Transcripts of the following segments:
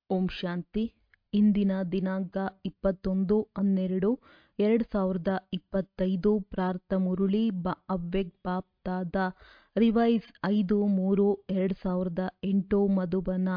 ಓಂ ಶಾಂತಿ ಇಂದಿನ ದಿನಾಂಕ ಇಪ್ಪತ್ತೊಂದು ಹನ್ನೆರಡು ಎರಡು ಸಾವಿರದ ಇಪ್ಪತ್ತೈದು ಪ್ರಾರ್ಥ ಮುರುಳಿ ಬ ಅವ್ಯಕ್ತ ಬಾಪ್ದಾದ ರಿವೈಸ್ ಐದು ಮೂರು ಎರಡು ಸಾವಿರದ ಎಂಟು ಮಧುಬನ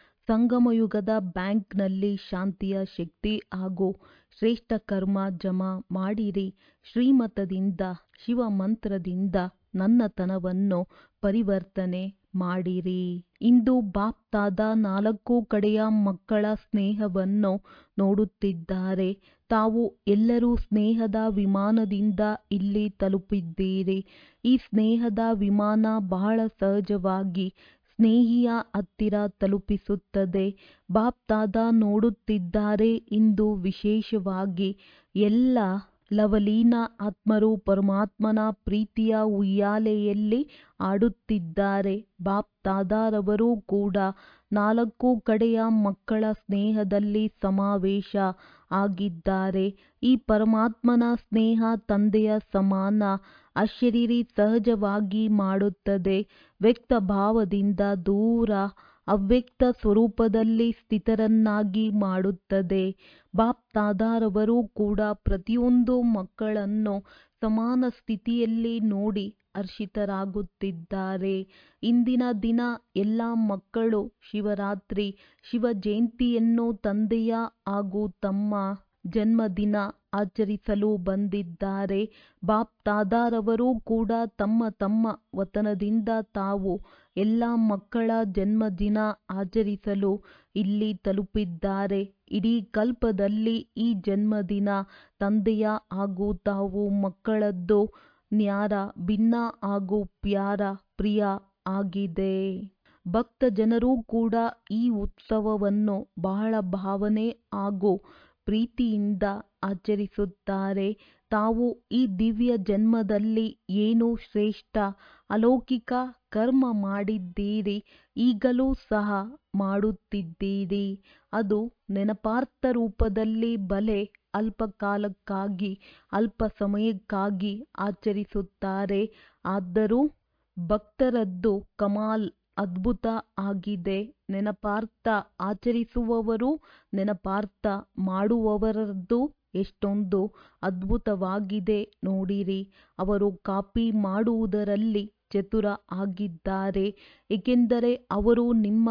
ಸಂಗಮಯುಗದ ಬ್ಯಾಂಕ್ನಲ್ಲಿ ಶಾಂತಿಯ ಶಕ್ತಿ ಹಾಗೂ ಶ್ರೇಷ್ಠ ಕರ್ಮ ಜಮಾ ಮಾಡಿರಿ ಶ್ರೀಮತದಿಂದ ಶಿವಮಂತ್ರದಿಂದ ನನ್ನತನವನ್ನು ಪರಿವರ್ತನೆ ಮಾಡಿರಿ ಇಂದು ಬಾಪ್ದಾದ ನಾಲ್ಕು ಕಡೆಯ ಮಕ್ಕಳ ಸ್ನೇಹವನ್ನು ನೋಡುತ್ತಿದ್ದಾರೆ ತಾವು ಎಲ್ಲರೂ ಸ್ನೇಹದ ವಿಮಾನದಿಂದ ಇಲ್ಲಿ ತಲುಪಿದ್ದೀರಿ ಈ ಸ್ನೇಹದ ವಿಮಾನ ಬಹಳ ಸಹಜವಾಗಿ ಸ್ನೇಹಿಯ ಹತ್ತಿರ ತಲುಪಿಸುತ್ತದೆ ಬಾಪ್ದಾದ ನೋಡುತ್ತಿದ್ದಾರೆ ಇಂದು ವಿಶೇಷವಾಗಿ ಎಲ್ಲ ಲವಲೀನ ಆತ್ಮರು ಪರಮಾತ್ಮನ ಪ್ರೀತಿಯ ಉಯ್ಯಾಲೆಯಲ್ಲಿ ಆಡುತ್ತಿದ್ದಾರೆ ಬಾಪ್ದಾದಾರವರು ಕೂಡ ನಾಲ್ಕು ಕಡೆಯ ಮಕ್ಕಳ ಸ್ನೇಹದಲ್ಲಿ ಸಮಾವೇಶ ಆಗಿದ್ದಾರೆ ಈ ಪರಮಾತ್ಮನ ಸ್ನೇಹ ತಂದೆಯ ಸಮಾನ ಅಶರೀರಿ ಸಹಜವಾಗಿ ಮಾಡುತ್ತದೆ ವ್ಯಕ್ತ ಭಾವದಿಂದ ದೂರ ಅವ್ಯಕ್ತ ಸ್ವರೂಪದಲ್ಲಿ ಸ್ಥಿತರನ್ನಾಗಿ ಮಾಡುತ್ತದೆ ಬಾಪ್ದಾದಾರವರು ಕೂಡ ಪ್ರತಿಯೊಂದು ಮಕ್ಕಳನ್ನು ಸಮಾನ ಸ್ಥಿತಿಯಲ್ಲಿ ನೋಡಿ ಹರ್ಷಿತರಾಗುತ್ತಿದ್ದಾರೆ ಇಂದಿನ ದಿನ ಎಲ್ಲ ಮಕ್ಕಳು ಶಿವರಾತ್ರಿ ಶಿವ ಜಯಂತಿಯನ್ನು ತಂದೆಯ ಹಾಗೂ ತಮ್ಮ ಜನ್ಮದಿನ ಆಚರಿಸಲು ಬಂದಿದ್ದಾರೆ ಬಾಪ್ದಾದಾರವರು ಕೂಡ ತಮ್ಮ ತಮ್ಮ ವತನದಿಂದ ತಾವು ಎಲ್ಲ ಮಕ್ಕಳ ಜನ್ಮದಿನ ಆಚರಿಸಲು ಇಲ್ಲಿ ತಲುಪಿದ್ದಾರೆ ಇಡೀ ಕಲ್ಪದಲ್ಲಿ ಈ ಜನ್ಮದಿನ ತಂದೆಯ ಹಾಗೂ ತಾವು ಮಕ್ಕಳದ್ದು ನ್ಯಾರ ಭಿನ್ನ ಹಾಗೂ ಪ್ಯಾರ ಪ್ರಿಯ ಆಗಿದೆ ಭಕ್ತ ಜನರು ಕೂಡ ಈ ಉತ್ಸವವನ್ನು ಬಹಳ ಭಾವನೆ ಹಾಗೂ ಪ್ರೀತಿಯಿಂದ ಆಚರಿಸುತ್ತಾರೆ ತಾವು ಈ ದಿವ್ಯ ಜನ್ಮದಲ್ಲಿ ಏನು ಶ್ರೇಷ್ಠ ಅಲೌಕಿಕ ಕರ್ಮ ಮಾಡಿದ್ದೀರಿ ಈಗಲೂ ಸಹ ಮಾಡುತ್ತಿದ್ದೀರಿ ಅದು ನೆನಪಾರ್ಥ ರೂಪದಲ್ಲಿ ಬಲೆ ಅಲ್ಪ ಕಾಲಕ್ಕಾಗಿ ಅಲ್ಪ ಸಮಯಕ್ಕಾಗಿ ಆಚರಿಸುತ್ತಾರೆ ಆದರೂ ಭಕ್ತರದ್ದು ಕಮಾಲ್ ಅದ್ಭುತ ಆಗಿದೆ ನೆನಪಾರ್ಥ ಆಚರಿಸುವವರು ನೆನಪಾರ್ಥ ಮಾಡುವವರದ್ದು ಎಷ್ಟೊಂದು ಅದ್ಭುತವಾಗಿದೆ ನೋಡಿರಿ ಅವರು ಕಾಪಿ ಮಾಡುವುದರಲ್ಲಿ ಚತುರ ಆಗಿದ್ದಾರೆ ಏಕೆಂದರೆ ಅವರು ನಿಮ್ಮ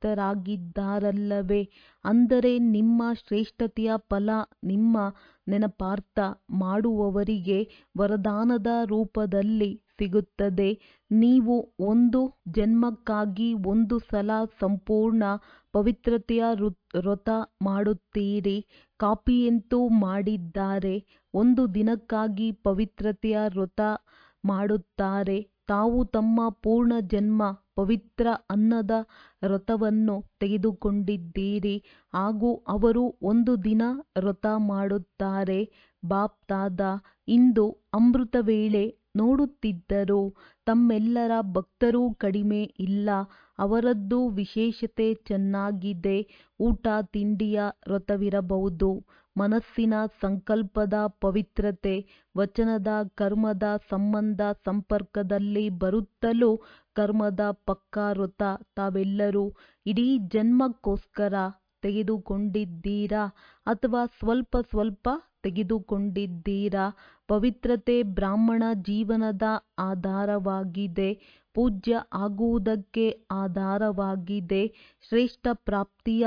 ಭಕ್ತರಾಗಿದ್ದಾರಲ್ಲವೇ ಅಂದರೆ ನಿಮ್ಮ ಶ್ರೇಷ್ಠತೆಯ ಫಲ ನಿಮ್ಮ ನೆನಪಾರ್ಥ ಮಾಡುವವರಿಗೆ ವರದಾನದ ರೂಪದಲ್ಲಿ ಸಿಗುತ್ತದೆ ನೀವು ಒಂದು ಜನ್ಮಕ್ಕಾಗಿ ಒಂದು ಸಲ ಸಂಪೂರ್ಣ ಪವಿತ್ರತೆಯ ವ್ರತ ಮಾಡುತ್ತೀರಿ ಕಾಪಿಯಂತೂ ಮಾಡಿದ್ದಾರೆ ಒಂದು ದಿನಕ್ಕಾಗಿ ಪವಿತ್ರತೆಯ ವ್ರತ ಮಾಡುತ್ತಾರೆ ತಾವು ತಮ್ಮ ಪೂರ್ಣ ಜನ್ಮ ಪವಿತ್ರ ಅನ್ನದ ವ್ರತವನ್ನು ತೆಗೆದುಕೊಂಡಿದ್ದೀರಿ ಹಾಗೂ ಅವರು ಒಂದು ದಿನ ವ್ರತ ಮಾಡುತ್ತಾರೆ ಬಾಪ್ದಾದ ಇಂದು ಅಮೃತ ವೇಳೆ ನೋಡುತ್ತಿದ್ದರು ತಮ್ಮೆಲ್ಲರ ಭಕ್ತರೂ ಕಡಿಮೆ ಇಲ್ಲ ಅವರದ್ದು ವಿಶೇಷತೆ ಚೆನ್ನಾಗಿದೆ ಊಟ ತಿಂಡಿಯ ವ್ರತವಿರಬಹುದು ಮನಸ್ಸಿನ ಸಂಕಲ್ಪದ ಪವಿತ್ರತೆ ವಚನದ ಕರ್ಮದ ಸಂಬಂಧ ಸಂಪರ್ಕದಲ್ಲಿ ಬರುತ್ತಲೂ ಕರ್ಮದ ಪಕ್ಕಾ ವ್ರತ ತಾವೆಲ್ಲರೂ ಇಡೀ ಜನ್ಮಕ್ಕೋಸ್ಕರ ತೆಗೆದುಕೊಂಡಿದ್ದೀರಾ ಅಥವಾ ಸ್ವಲ್ಪ ಸ್ವಲ್ಪ ತೆಗೆದುಕೊಂಡಿದ್ದೀರಾ ಪವಿತ್ರತೆ ಬ್ರಾಹ್ಮಣ ಜೀವನದ ಆಧಾರವಾಗಿದೆ ಪೂಜ್ಯ ಆಗುವುದಕ್ಕೆ ಆಧಾರವಾಗಿದೆ ಶ್ರೇಷ್ಠ ಪ್ರಾಪ್ತಿಯ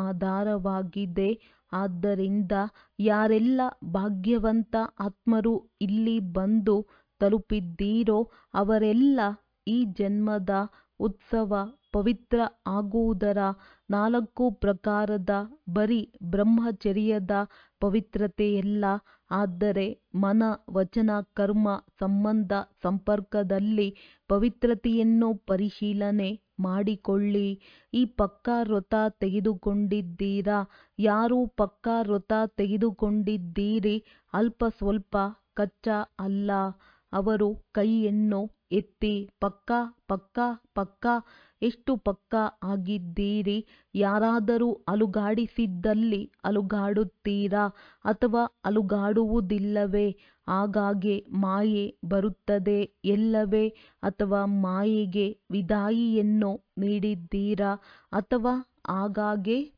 ಆಧಾರವಾಗಿದೆ ಆದ್ದರಿಂದ ಯಾರೆಲ್ಲ ಭಾಗ್ಯವಂತ ಆತ್ಮರು ಇಲ್ಲಿ ಬಂದು ತಲುಪಿದ್ದೀರೋ ಅವರೆಲ್ಲ ಈ ಜನ್ಮದ ಉತ್ಸವ ಪವಿತ್ರ ಆಗುವುದರ ನಾಲ್ಕು ಪ್ರಕಾರದ ಬರೀ ಬ್ರಹ್ಮಚರ್ಯದ ಪವಿತ್ರತೆಯಲ್ಲ ಆದರೆ ಮನ ವಚನ ಕರ್ಮ ಸಂಬಂಧ ಸಂಪರ್ಕದಲ್ಲಿ ಪವಿತ್ರತೆಯನ್ನು ಪರಿಶೀಲನೆ ಮಾಡಿಕೊಳ್ಳಿ ಈ ಪಕ್ಕಾ ವ್ರತ ತೆಗೆದುಕೊಂಡಿದ್ದೀರಾ ಯಾರು ಪಕ್ಕಾ ವ್ರತ ತೆಗೆದುಕೊಂಡಿದ್ದೀರಿ ಅಲ್ಪ ಸ್ವಲ್ಪ ಕಚ್ಚಾ ಅಲ್ಲ ಅವರು ಕೈಯನ್ನು ಎತ್ತಿ ಪಕ್ಕಾ ಪಕ್ಕಾ ಪಕ್ಕಾ ಎಷ್ಟು ಪಕ್ಕಾ ಆಗಿದ್ದೀರಿ ಯಾರಾದರೂ ಅಲುಗಾಡಿಸಿದ್ದಲ್ಲಿ ಅಲುಗಾಡುತ್ತೀರಾ ಅಥವಾ ಅಲುಗಾಡುವುದಿಲ್ಲವೇ ಆಗಾಗ್ಗೆ ಮಾಯೆ ಬರುತ್ತದೆ ಎಲ್ಲವೇ ಅಥವಾ ಮಾಯೆಗೆ ವಿದಾಯಿಯನ್ನು ನೀಡಿದ್ದೀರಾ ಅಥವಾ ಆಗಾಗ್ಗೆ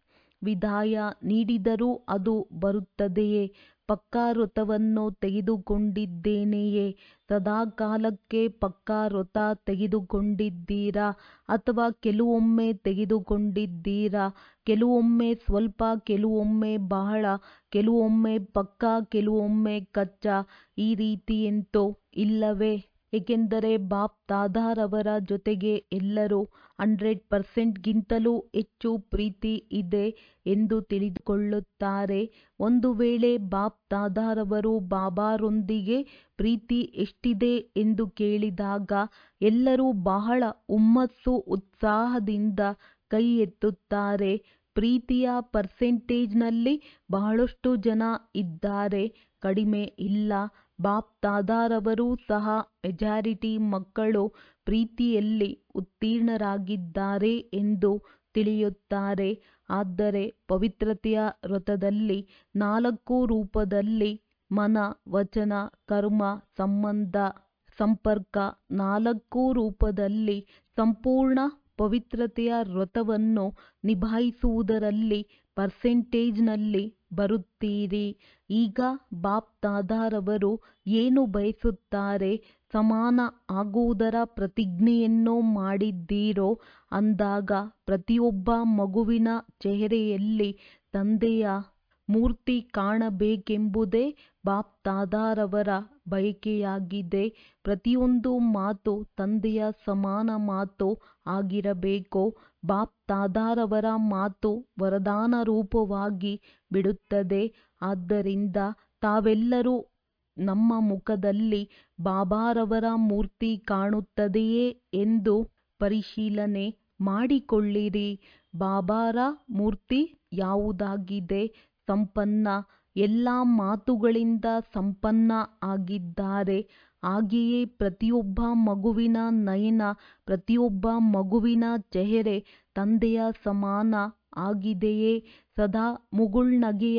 ವಿದಾಯ ನೀಡಿದರೂ ಅದು ಬರುತ್ತದೆಯೇ ಪಕ್ಕಾ ವ್ರತವನ್ನು ತೆಗೆದುಕೊಂಡಿದ್ದೇನೆಯೇ ಸದಾಕಾಲಕ್ಕೆ ಪಕ್ಕಾ ವ್ರತ ತೆಗೆದುಕೊಂಡಿದ್ದೀರಾ ಅಥವಾ ಕೆಲವೊಮ್ಮೆ ತೆಗೆದುಕೊಂಡಿದ್ದೀರಾ ಕೆಲವೊಮ್ಮೆ ಸ್ವಲ್ಪ ಕೆಲವೊಮ್ಮೆ ಬಹಳ ಕೆಲವೊಮ್ಮೆ ಪಕ್ಕಾ ಕೆಲವೊಮ್ಮೆ ಕಚ್ಚಾ ಈ ರೀತಿಯಂತೂ ಇಲ್ಲವೇ ಏಕೆಂದರೆ ಬಾಪ್ ದಾದಾರವರ ಜೊತೆಗೆ ಎಲ್ಲರೂ ಹಂಡ್ರೆಡ್ ಪರ್ಸೆಂಟ್ಗಿಂತಲೂ ಹೆಚ್ಚು ಪ್ರೀತಿ ಇದೆ ಎಂದು ತಿಳಿದುಕೊಳ್ಳುತ್ತಾರೆ ಒಂದು ವೇಳೆ ಬಾಪ್ ದಾದಾರವರು ಬಾಬಾರೊಂದಿಗೆ ಪ್ರೀತಿ ಎಷ್ಟಿದೆ ಎಂದು ಕೇಳಿದಾಗ ಎಲ್ಲರೂ ಬಹಳ ಹುಮ್ಮಸ್ಸು ಉತ್ಸಾಹದಿಂದ ಕೈ ಎತ್ತುತ್ತಾರೆ ಪ್ರೀತಿಯ ಪರ್ಸೆಂಟೇಜ್ನಲ್ಲಿ ಬಹಳಷ್ಟು ಜನ ಇದ್ದಾರೆ ಕಡಿಮೆ ಇಲ್ಲ ಬಾಪ್ ದಾದಾರವರು ಸಹ ಮೆಜಾರಿಟಿ ಮಕ್ಕಳು ಪ್ರೀತಿಯಲ್ಲಿ ಉತ್ತೀರ್ಣರಾಗಿದ್ದಾರೆ ಎಂದು ತಿಳಿಯುತ್ತಾರೆ ಆದರೆ ಪವಿತ್ರತೆಯ ವ್ರತದಲ್ಲಿ ನಾಲ್ಕು ರೂಪದಲ್ಲಿ ಮನ ವಚನ ಕರ್ಮ ಸಂಬಂಧ ಸಂಪರ್ಕ ನಾಲ್ಕು ರೂಪದಲ್ಲಿ ಸಂಪೂರ್ಣ ಪವಿತ್ರತೆಯ ವ್ರತವನ್ನು ನಿಭಾಯಿಸುವುದರಲ್ಲಿ ಪರ್ಸೆಂಟೇಜ್ನಲ್ಲಿ ಬರುತ್ತೀರಿ ಈಗ ಬಾಪ್ ದಾದಾರವರು ಏನು ಬಯಸುತ್ತಾರೆ ಸಮಾನ ಆಗುವುದರ ಪ್ರತಿಜ್ಞೆಯನ್ನು ಮಾಡಿದ್ದೀರೋ ಅಂದಾಗ ಪ್ರತಿಯೊಬ್ಬ ಮಗುವಿನ ಚೆಹರೆಯಲ್ಲಿ ತಂದೆಯ ಮೂರ್ತಿ ಕಾಣಬೇಕೆಂಬುದೇ ಬಾಪ್ ದಾದಾರವರ ಬಯಕೆಯಾಗಿದೆ ಪ್ರತಿಯೊಂದು ಮಾತು ತಂದೆಯ ಸಮಾನ ಮಾತು ಆಗಿರಬೇಕು ಬಾಪ್ ದಾದಾರವರ ಮಾತು ವರದಾನ ರೂಪವಾಗಿ ಬಿಡುತ್ತದೆ ಆದ್ದರಿಂದ ತಾವೆಲ್ಲರೂ ನಮ್ಮ ಮುಖದಲ್ಲಿ ಬಾಬಾರವರ ಮೂರ್ತಿ ಕಾಣುತ್ತದೆಯೇ ಎಂದು ಪರಿಶೀಲನೆ ಮಾಡಿಕೊಳ್ಳಿರಿ ಬಾಬಾರ ಮೂರ್ತಿ ಯಾವುದಾಗಿದೆ ಸಂಪನ್ನ ಎಲ್ಲ ಮಾತುಗಳಿಂದ ಸಂಪನ್ನ ಆಗಿದ್ದಾರೆ ಹಾಗೆಯೇ ಪ್ರತಿಯೊಬ್ಬ ಮಗುವಿನ ನಯನ ಪ್ರತಿಯೊಬ್ಬ ಮಗುವಿನ ಚೆಹರೆ ತಂದೆಯ ಸಮಾನ ಆಗಿದೆಯೇ ಸದಾ ಮುಗುಳ್ನಗೆಯ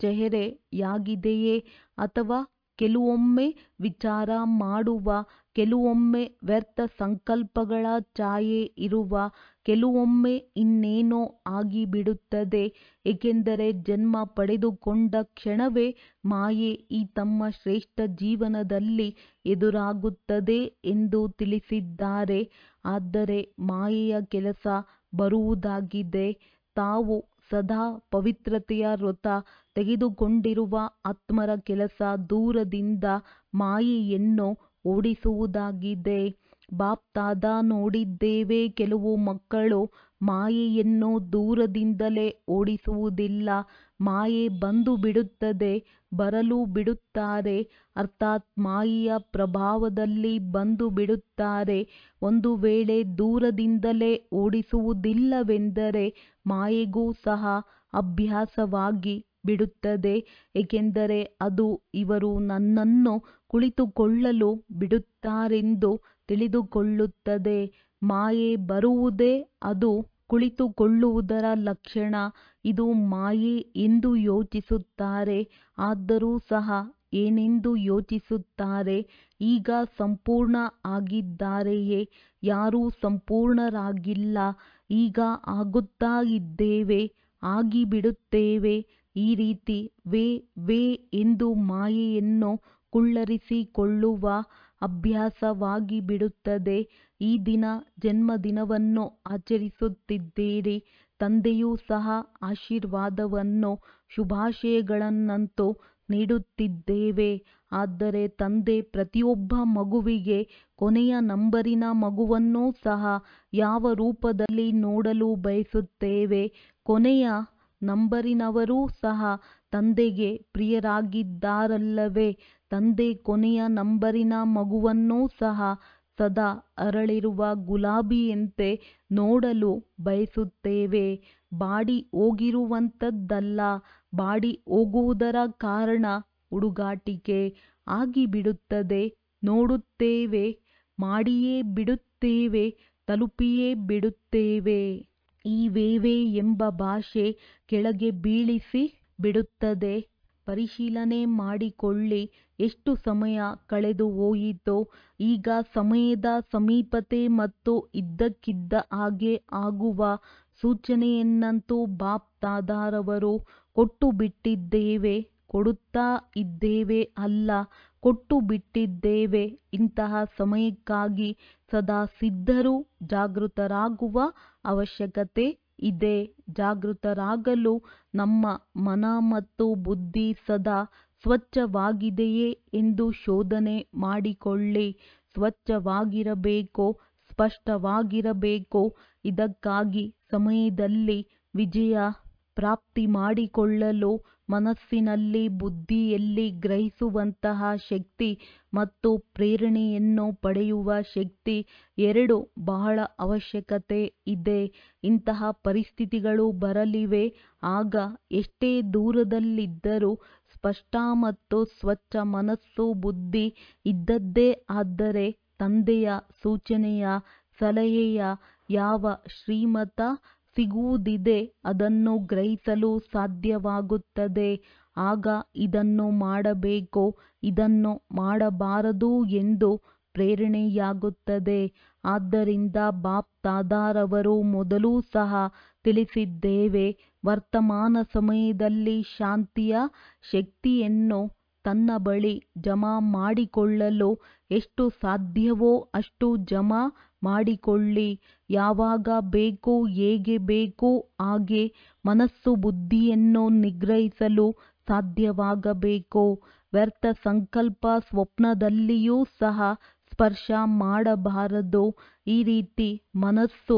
ಚೆಹರೆಯಾಗಿದೆಯೇ ಅಥವಾ ಕೆಲವೊಮ್ಮೆ ವಿಚಾರ ಮಾಡುವ ಕೆಲವೊಮ್ಮೆ ವ್ಯರ್ಥ ಸಂಕಲ್ಪಗಳ ಛಾಯೆ ಇರುವ ಕೆಲವೊಮ್ಮೆ ಇನ್ನೇನೋ ಆಗಿಬಿಡುತ್ತದೆ ಏಕೆಂದರೆ ಜನ್ಮ ಪಡೆದುಕೊಂಡ ಕ್ಷಣವೇ ಮಾಯೆ ಈ ತಮ್ಮ ಶ್ರೇಷ್ಠ ಜೀವನದಲ್ಲಿ ಎದುರಾಗುತ್ತದೆ ಎಂದು ತಿಳಿಸಿದ್ದಾರೆ ಆದರೆ ಮಾಯೆಯ ಕೆಲಸ ಬರುವುದಾಗಿದೆ ತಾವು ಸದಾ ಪವಿತ್ರತೆಯ ವ್ರತ ತೆಗೆದುಕೊಂಡಿರುವ ಆತ್ಮರ ಕೆಲಸ ದೂರದಿಂದ ಮಾಯೆಯನ್ನು ಓಡಿಸುವುದಾಗಿದೆ ಬಾಪ್ ದಾದಾ ನೋಡಿದ್ದೇವೆ ಕೆಲವು ಮಕ್ಕಳು ಮಾಯೆಯನ್ನು ದೂರದಿಂದಲೇ ಓಡಿಸುವುದಿಲ್ಲ ಮಾಯೆ ಬಂದು ಬಿಡುತ್ತದೆ ಬರಲು ಬಿಡುತ್ತಾರೆ ಅರ್ಥಾತ್ ಮಾಯೆಯ ಪ್ರಭಾವದಲ್ಲಿ ಬಂದು ಬಿಡುತ್ತಾರೆ ಒಂದು ವೇಳೆ ದೂರದಿಂದಲೇ ಓಡಿಸುವುದಿಲ್ಲವೆಂದರೆ ಮಾಯೆಗೂ ಸಹ ಅಭ್ಯಾಸವಾಗಿ ಬಿಡುತ್ತದೆ ಏಕೆಂದರೆ ಅದು ಇವರು ನನ್ನನ್ನು ಕುಳಿತುಕೊಳ್ಳಲು ಬಿಡುತ್ತಾರೆಂದು ತಿಳಿದುಕೊಳ್ಳುತ್ತದೆ ಮಾಯೆ ಬರುವುದೇ ಅದು ಕುಳಿತುಕೊಳ್ಳುವುದರ ಲಕ್ಷಣ ಇದು ಮಾಯೆ ಎಂದು ಯೋಚಿಸುತ್ತಾರೆ ಆದರೂ ಸಹ ಏನೆಂದು ಯೋಚಿಸುತ್ತಾರೆ ಈಗ ಸಂಪೂರ್ಣ ಆಗಿದ್ದಾರೆಯೇ ಯಾರೂ ಸಂಪೂರ್ಣರಾಗಿಲ್ಲ ಈಗ ಆಗುತ್ತಾ ಇದ್ದೇವೆ ಆಗಿಬಿಡುತ್ತೇವೆ ಈ ರೀತಿ ವೇ ವೇ ಎಂದು ಮಾಯೆಯನ್ನು ಕುಳ್ಳರಿಸಿಕೊಳ್ಳುವ ಅಭ್ಯಾಸವಾಗಿ ಬಿಡುತ್ತದೆ ಈ ದಿನ ಜನ್ಮದಿನವನ್ನು ಆಚರಿಸುತ್ತಿದ್ದೀರಿ ತಂದೆಯೂ ಸಹ ಆಶೀರ್ವಾದವನ್ನು ಶುಭಾಶಯಗಳನ್ನಂತೂ ನೀಡುತ್ತಿದ್ದೇವೆ ಆದರೆ ತಂದೆ ಪ್ರತಿಯೊಬ್ಬ ಮಗುವಿಗೆ ಕೊನೆಯ ನಂಬರಿನ ಮಗುವನ್ನೂ ಸಹ ಯಾವ ರೂಪದಲ್ಲಿ ನೋಡಲು ಬಯಸುತ್ತೇವೆ ಕೊನೆಯ ನಂಬರಿನವರೂ ಸಹ ತಂದೆಗೆ ಪ್ರಿಯರಾಗಿದ್ದಾರಲ್ಲವೇ ತಂದೆ ಕೊನೆಯ ನಂಬರಿನ ಮಗುವನ್ನೂ ಸಹ ಸದಾ ಅರಳಿರುವ ಗುಲಾಬಿಯಂತೆ ನೋಡಲು ಬಯಸುತ್ತೇವೆ ಬಾಡಿ ಹೋಗಿರುವಂಥದ್ದಲ್ಲ ಬಾಡಿ ಹೋಗುವುದರ ಕಾರಣ ಹುಡುಗಾಟಿಕೆ ಆಗಿಬಿಡುತ್ತದೆ ನೋಡುತ್ತೇವೆ ಮಾಡಿಯೇ ಬಿಡುತ್ತೇವೆ ತಲುಪಿಯೇ ಬಿಡುತ್ತೇವೆ ಈ ವೇವೆ ಎಂಬ ಭಾಷೆ ಕೆಳಗೆ ಬೀಳಿಸಿ ಬಿಡುತ್ತದೆ ಪರಿಶೀಲನೆ ಮಾಡಿಕೊಳ್ಳಿ ಎಷ್ಟು ಸಮಯ ಕಳೆದು ಹೋಯಿತೋ ಈಗ ಸಮಯದ ಸಮೀಪತೆ ಮತ್ತು ಇದ್ದಕ್ಕಿದ್ದ ಹಾಗೆ ಆಗುವ ಸೂಚನೆಯನ್ನಂತೂ ಬಾಪ್ ದಾದಾರವರು ಕೊಟ್ಟು ಬಿಟ್ಟಿದ್ದೇವೆ ಕೊಡುತ್ತಾ ಇದ್ದೇವೆ ಅಲ್ಲ ಕೊಟ್ಟು ಬಿಟ್ಟಿದ್ದೇವೆ ಇಂತಹ ಸಮಯಕ್ಕಾಗಿ ಸದಾ ಸಿದ್ಧರೂ ಜಾಗೃತರಾಗುವ ಅವಶ್ಯಕತೆ ಇದೆ ಜಾಗೃತರಾಗಲು ನಮ್ಮ ಮನ ಮತ್ತು ಬುದ್ಧಿ ಸದಾ ಸ್ವಚ್ಛವಾಗಿದೆಯೇ ಎಂದು ಶೋಧನೆ ಮಾಡಿಕೊಳ್ಳಿ ಸ್ವಚ್ಛವಾಗಿರಬೇಕು ಸ್ಪಷ್ಟವಾಗಿರಬೇಕು ಇದಕ್ಕಾಗಿ ಸಮಯದಲ್ಲಿ ವಿಜಯ ಪ್ರಾಪ್ತಿ ಮಾಡಿಕೊಳ್ಳಲು ಮನಸ್ಸಿನಲ್ಲಿ ಬುದ್ಧಿಯಲ್ಲಿ ಗ್ರಹಿಸುವಂತಹ ಶಕ್ತಿ ಮತ್ತು ಪ್ರೇರಣೆಯನ್ನು ಪಡೆಯುವ ಶಕ್ತಿ ಎರಡು ಬಹಳ ಅವಶ್ಯಕತೆ ಇದೆ ಇಂತಹ ಪರಿಸ್ಥಿತಿಗಳು ಬರಲಿವೆ ಆಗ ಎಷ್ಟೇ ದೂರದಲ್ಲಿದ್ದರೂ ಸ್ಪಷ್ಟ ಮತ್ತು ಸ್ವಚ್ಛ ಮನಸ್ಸು ಬುದ್ಧಿ ಇದ್ದದ್ದೇ ಆದರೆ ತಂದೆಯ ಸೂಚನೆಯ ಸಲಹೆಯ ಯಾವ ಶ್ರೀಮತ ಸಿಗುವುದಿದೆ ಅದನ್ನು ಗ್ರಹಿಸಲು ಸಾಧ್ಯವಾಗುತ್ತದೆ ಆಗ ಇದನ್ನು ಮಾಡಬೇಕು ಇದನ್ನು ಮಾಡಬಾರದು ಎಂದು ಪ್ರೇರಣೆಯಾಗುತ್ತದೆ ಆದ್ದರಿಂದ ಬಾಪ್ ದಾದಾರವರು ಮೊದಲೂ ಸಹ ತಿಳಿಸಿದ್ದೇವೆ ವರ್ತಮಾನ ಸಮಯದಲ್ಲಿ ಶಾಂತಿಯ ಶಕ್ತಿಯನ್ನು ತನ್ನ ಬಳಿ ಜಮಾ ಮಾಡಿಕೊಳ್ಳಲು ಎಷ್ಟು ಸಾಧ್ಯವೋ ಅಷ್ಟು ಜಮಾ ಮಾಡಿಕೊಳ್ಳಿ ಯಾವಾಗ ಬೇಕು ಹೇಗೆ ಬೇಕು ಹಾಗೆ ಮನಸ್ಸು ಬುದ್ಧಿಯನ್ನು ನಿಗ್ರಹಿಸಲು ಸಾಧ್ಯವಾಗಬೇಕು ವ್ಯರ್ಥ ಸಂಕಲ್ಪ ಸ್ವಪ್ನದಲ್ಲಿಯೂ ಸಹ ಸ್ಪರ್ಶ ಮಾಡಬಾರದು ಈ ರೀತಿ ಮನಸ್ಸು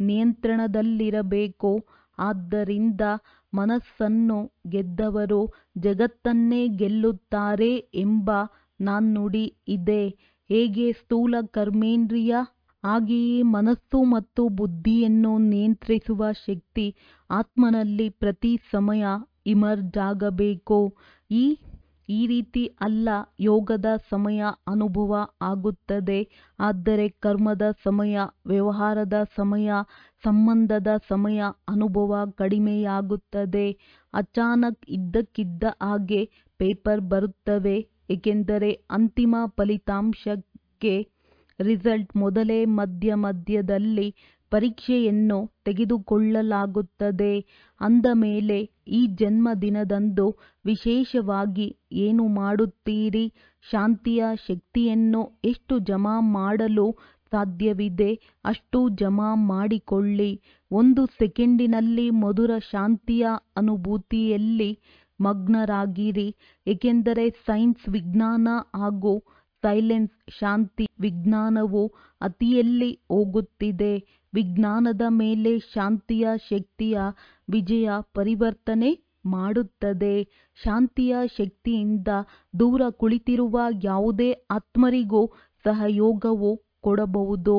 ನಿಯಂತ್ರಣದಲ್ಲಿರಬೇಕು ಆದ್ದರಿಂದ ಮನಸ್ಸನ್ನು ಗೆದ್ದವರು ಜಗತ್ತನ್ನೇ ಗೆಲ್ಲುತ್ತಾರೆ ಎಂಬ ನಾಣ್ಣುಡಿ ಇದೆ ಹೇಗೆ ಸ್ಥೂಲ ಕರ್ಮೇಂದ್ರಿಯ ಹಾಗೆಯೇ ಮನಸ್ಸು ಮತ್ತು ಬುದ್ಧಿಯನ್ನು ನಿಯಂತ್ರಿಸುವ ಶಕ್ತಿ ಆತ್ಮನಲ್ಲಿ ಪ್ರತಿ ಸಮಯ ಇಮರ್ಜ್ ಆಗಬೇಕು ಈ ಈ ರೀತಿ ಅಲ್ಲ ಯೋಗದ ಸಮಯ ಅನುಭವ ಆಗುತ್ತದೆ ಆದರೆ ಕರ್ಮದ ಸಮಯ ವ್ಯವಹಾರದ ಸಮಯ ಸಂಬಂಧದ ಸಮಯ ಅನುಭವ ಕಡಿಮೆಯಾಗುತ್ತದೆ ಅಚಾನಕ್ ಇದ್ದಕ್ಕಿದ್ದ ಹಾಗೆ ಪೇಪರ್ ಬರುತ್ತವೆ ಏಕೆಂದರೆ ಅಂತಿಮ ಫಲಿತಾಂಶಕ್ಕೆ ರಿಸಲ್ಟ್ ಮೊದಲೇ ಮಧ್ಯ ಮಧ್ಯದಲ್ಲಿ ಪರೀಕ್ಷೆಯನ್ನು ತೆಗೆದುಕೊಳ್ಳಲಾಗುತ್ತದೆ ಅಂದ ಮೇಲೆ ಈ ಜನ್ಮದಿನದಂದು ವಿಶೇಷವಾಗಿ ಏನು ಮಾಡುತ್ತೀರಿ ಶಾಂತಿಯ ಶಕ್ತಿಯನ್ನು ಎಷ್ಟು ಜಮಾ ಮಾಡಲು ಸಾಧ್ಯವಿದೆ ಅಷ್ಟು ಜಮಾ ಮಾಡಿಕೊಳ್ಳಿ ಒಂದು ಸೆಕೆಂಡಿನಲ್ಲಿ ಮಧುರ ಶಾಂತಿಯ ಅನುಭೂತಿಯಲ್ಲಿ ಮಗ್ನರಾಗಿರಿ ಏಕೆಂದರೆ ಸೈನ್ಸ್ ವಿಜ್ಞಾನ ಹಾಗೂ ಸೈಲೆನ್ಸ್ ಶಾಂತಿ ವಿಜ್ಞಾನವು ಅತಿಯಲ್ಲಿ ಹೋಗುತ್ತಿದೆ ವಿಜ್ಞಾನದ ಮೇಲೆ ಶಾಂತಿಯ ಶಕ್ತಿಯ ವಿಜಯ ಪರಿವರ್ತನೆ ಮಾಡುತ್ತದೆ ಶಾಂತಿಯ ಶಕ್ತಿಯಿಂದ ದೂರ ಕುಳಿತಿರುವ ಯಾವುದೇ ಆತ್ಮರಿಗೂ ಸಹಯೋಗವು ಕೊಡಬಹುದು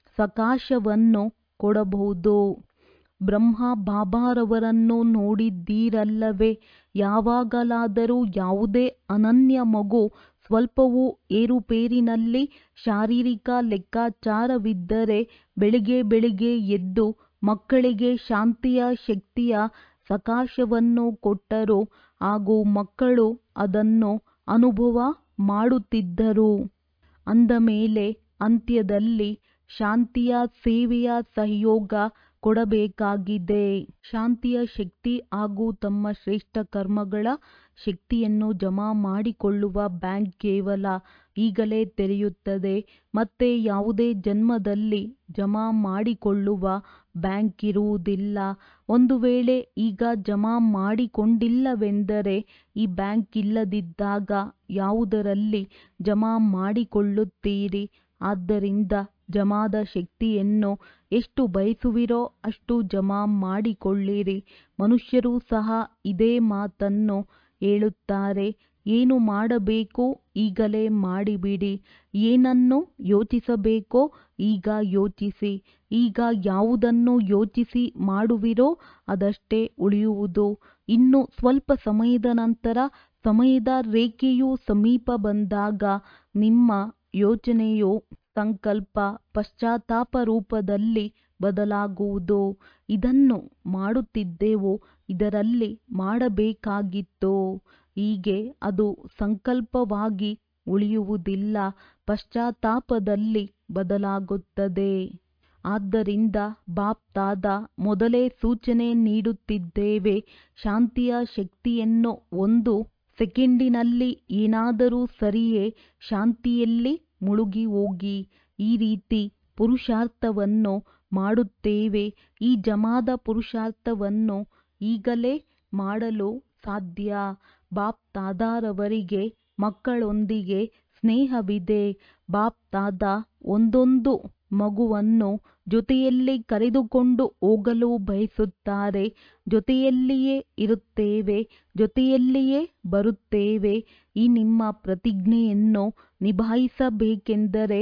ಸಕಾಶವನ್ನು ಕೊಡಬಹುದು ಬ್ರಹ್ಮ ಬಾಬಾರವರನ್ನು ನೋಡಿದ್ದೀರಲ್ಲವೇ ಯಾವಾಗಲಾದರೂ ಯಾವುದೇ ಅನನ್ಯ ಮಗು ಸ್ವಲ್ಪವೂ ಏರುಪೇರಿನಲ್ಲಿ ಶಾರೀರಿಕ ಲೆಕ್ಕಾಚಾರವಿದ್ದರೆ ಬೆಳಿಗ್ಗೆ ಬೆಳಿಗ್ಗೆ ಎದ್ದು ಮಕ್ಕಳಿಗೆ ಶಾಂತಿಯ ಶಕ್ತಿಯ ಸಕಾಶವನ್ನು ಕೊಟ್ಟರು ಹಾಗೂ ಮಕ್ಕಳು ಅದನ್ನು ಅನುಭವ ಮಾಡುತ್ತಿದ್ದರು ಅಂದ ಮೇಲೆ ಅಂತ್ಯದಲ್ಲಿ ಶಾಂತಿಯ ಸೇವೆಯ ಸಹಯೋಗ ಕೊಡಬೇಕಾಗಿದೆ ಶಾಂತಿಯ ಶಕ್ತಿ ಹಾಗೂ ತಮ್ಮ ಶ್ರೇಷ್ಠ ಕರ್ಮಗಳ ಶಕ್ತಿಯನ್ನು ಜಮಾ ಮಾಡಿಕೊಳ್ಳುವ ಬ್ಯಾಂಕ್ ಕೇವಲ ಈಗಲೇ ತೆರೆಯುತ್ತದೆ ಮತ್ತೆ ಯಾವುದೇ ಜನ್ಮದಲ್ಲಿ ಜಮಾ ಮಾಡಿಕೊಳ್ಳುವ ಬ್ಯಾಂಕ್ ಇರುವುದಿಲ್ಲ ಒಂದು ವೇಳೆ ಈಗ ಜಮಾ ಮಾಡಿಕೊಂಡಿಲ್ಲವೆಂದರೆ ಈ ಬ್ಯಾಂಕ್ ಇಲ್ಲದಿದ್ದಾಗ ಯಾವುದರಲ್ಲಿ ಜಮಾ ಮಾಡಿಕೊಳ್ಳುತ್ತೀರಿ ಆದ್ದರಿಂದ ಜಮಾದ ಶಕ್ತಿಯನ್ನು ಎಷ್ಟು ಬಯಸುವಿರೋ ಅಷ್ಟು ಜಮಾ ಮಾಡಿಕೊಳ್ಳಿರಿ ಮನುಷ್ಯರು ಸಹ ಇದೇ ಮಾತನ್ನು ಹೇಳುತ್ತಾರೆ ಏನು ಮಾಡಬೇಕೋ ಈಗಲೇ ಮಾಡಿಬಿಡಿ ಏನನ್ನು ಯೋಚಿಸಬೇಕೋ ಈಗ ಯೋಚಿಸಿ ಈಗ ಯಾವುದನ್ನು ಯೋಚಿಸಿ ಮಾಡುವಿರೋ ಅದಷ್ಟೇ ಉಳಿಯುವುದು ಇನ್ನು ಸ್ವಲ್ಪ ಸಮಯದ ನಂತರ ಸಮಯದ ರೇಖೆಯು ಸಮೀಪ ಬಂದಾಗ ನಿಮ್ಮ ಯೋಚನೆಯು ಸಂಕಲ್ಪ ಪಶ್ಚಾತ್ತಾಪ ರೂಪದಲ್ಲಿ ಬದಲಾಗುವುದು ಇದನ್ನು ಮಾಡುತ್ತಿದ್ದೆವು ಇದರಲ್ಲಿ ಮಾಡಬೇಕಾಗಿತ್ತು ಹೀಗೆ ಅದು ಸಂಕಲ್ಪವಾಗಿ ಉಳಿಯುವುದಿಲ್ಲ ಪಶ್ಚಾತ್ತಾಪದಲ್ಲಿ ಬದಲಾಗುತ್ತದೆ ಆದ್ದರಿಂದ ಬಾಪ್ ತಾದ ಮೊದಲೇ ಸೂಚನೆ ನೀಡುತ್ತಿದ್ದೇವೆ ಶಾಂತಿಯ ಶಕ್ತಿಯನ್ನು ಒಂದು ಸೆಕೆಂಡಿನಲ್ಲಿ ಏನಾದರೂ ಸರಿಯೇ ಶಾಂತಿಯಲ್ಲಿ ಮುಳುಗಿ ಹೋಗಿ ಈ ರೀತಿ ಪುರುಷಾರ್ಥವನ್ನು ಮಾಡುತ್ತೇವೆ ಈ ಜಮಾದ ಪುರುಷಾರ್ಥವನ್ನು ಈಗಲೇ ಮಾಡಲು ಸಾಧ್ಯ ಬಾಪ್ ತಾದಾರವರಿಗೆ ಮಕ್ಕಳೊಂದಿಗೆ ಸ್ನೇಹವಿದೆ ಬಾಪ್ ತಾದ ಒಂದೊಂದು ಮಗುವನ್ನು ಜೊತೆಯಲ್ಲಿ ಕರೆದುಕೊಂಡು ಹೋಗಲು ಬಯಸುತ್ತಾರೆ ಜೊತೆಯಲ್ಲಿಯೇ ಇರುತ್ತೇವೆ ಜೊತೆಯಲ್ಲಿಯೇ ಬರುತ್ತೇವೆ ಈ ನಿಮ್ಮ ಪ್ರತಿಜ್ಞೆಯನ್ನು ನಿಭಾಯಿಸಬೇಕೆಂದರೆ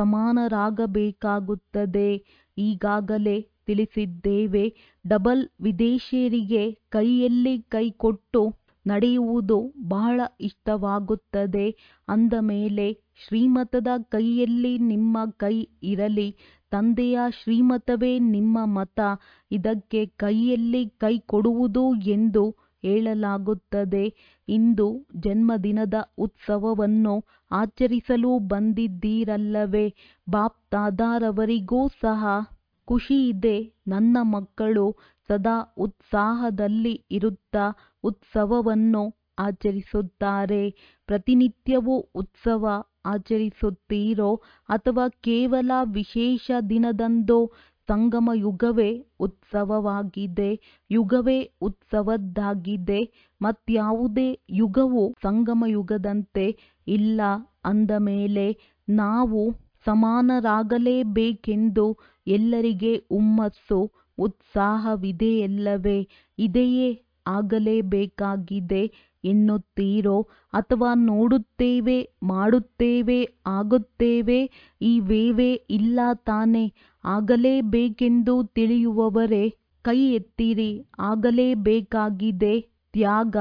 ಸಮಾನರಾಗಬೇಕಾಗುತ್ತದೆ ಈಗಾಗಲೇ ತಿಳಿಸಿದ್ದೇವೆ ಡಬಲ್ ವಿದೇಶಿಯರಿಗೆ ಕೈಯಲ್ಲಿ ಕೈ ಕೊಟ್ಟು ನಡೆಯುವುದು ಬಹಳ ಇಷ್ಟವಾಗುತ್ತದೆ ಅಂದ ಮೇಲೆ ಶ್ರೀಮತದ ಕೈಯಲ್ಲಿ ನಿಮ್ಮ ಕೈ ಇರಲಿ ತಂದೆಯ ಶ್ರೀಮತವೇ ನಿಮ್ಮ ಮತ ಇದಕ್ಕೆ ಕೈಯಲ್ಲಿ ಕೈ ಕೊಡುವುದು ಎಂದು ಹೇಳಲಾಗುತ್ತದೆ ಇಂದು ಜನ್ಮದಿನದ ಉತ್ಸವವನ್ನು ಆಚರಿಸಲು ಬಂದಿದ್ದೀರಲ್ಲವೇ ಬಾಪ್ ತಾದಾರವರಿಗೂ ಸಹ ಖುಷಿಯಿದೆ ನನ್ನ ಮಕ್ಕಳು ಸದಾ ಉತ್ಸಾಹದಲ್ಲಿ ಇರುತ್ತಾ ಉತ್ಸವವನ್ನು ಆಚರಿಸುತ್ತಾರೆ ಪ್ರತಿನಿತ್ಯವೂ ಉತ್ಸವ ಆಚರಿಸುತ್ತೀರೋ ಅಥವಾ ಕೇವಲ ವಿಶೇಷ ದಿನದಂದೋ ಸಂಗಮ ಯುಗವೇ ಉತ್ಸವವಾಗಿದೆ ಯುಗವೇ ಉತ್ಸವದ್ದಾಗಿದೆ ಮತ್ಯಾವುದೇ ಯುಗವು ಸಂಗಮ ಯುಗದಂತೆ ಇಲ್ಲ ಅಂದ ಮೇಲೆ ನಾವು ಸಮಾನರಾಗಲೇಬೇಕೆಂದು ಎಲ್ಲರಿಗೆ ಹುಮ್ಮಸ್ಸು ಉತ್ಸಾಹವಿದೆಯಲ್ಲವೇ ಇದೆಯೇ ಆಗಲೇಬೇಕಾಗಿದೆ ಎನ್ನುತ್ತೀರೋ ಅಥವಾ ನೋಡುತ್ತೇವೆ ಮಾಡುತ್ತೇವೆ ಆಗುತ್ತೇವೆ ಈ ವೇವೇ ಇಲ್ಲ ತಾನೇ ಆಗಲೇಬೇಕೆಂದು ತಿಳಿಯುವವರೇ ಕೈ ಎತ್ತಿರಿ ಆಗಲೇಬೇಕಾಗಿದೆ ತ್ಯಾಗ